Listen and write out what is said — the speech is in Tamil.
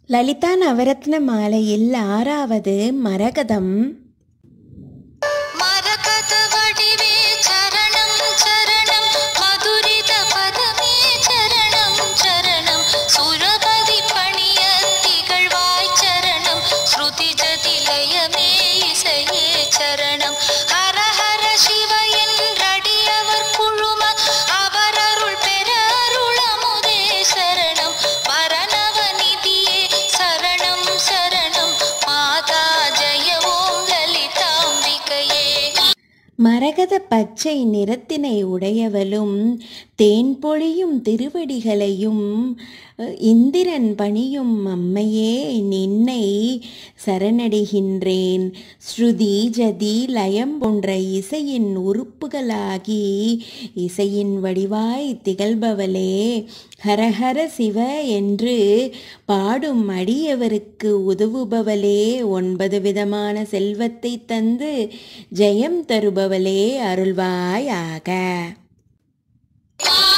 லலிதா நவரத்ன மாலையில் ஆறாவது மரகதம் மரகத வடிவே சரணம் சரணம் மதுரித பதமே சரணம் சரணம் சுரபதி பணிய திகழ்வாய் சரணம் ஸ்ருதி ஜதிலயமே இசையே சரணம் ஹர ஹர சிவ என்றடியவர் குழும அவர் அருள் பெற அருளமுதே சரணம் பரணவ நிதியே சரணம் சரணம் மாதா ஜெய ஓம் லலிதாம்பிகையே மரகத பச்சை நிறத்தினை உடையவளும் தேன் பொழியும் திருவடிகளையும் அஹ், இந்திரன் பணியும் அம்மையே நின்னை சரணடைகின்றேன் ஸ்ருதி ஜதி லயம் போன்ற இசையின் உறுப்புகளாகி இசையின் வடிவாய் திகழ்பவளே ஹரஹர சிவ என்று பாடும் அடியவருக்கு உதவுபவளே ஒன்பது விதமான செல்வத்தை தந்து ஜெயம் தருபவளே அருள்வாயாக ஆ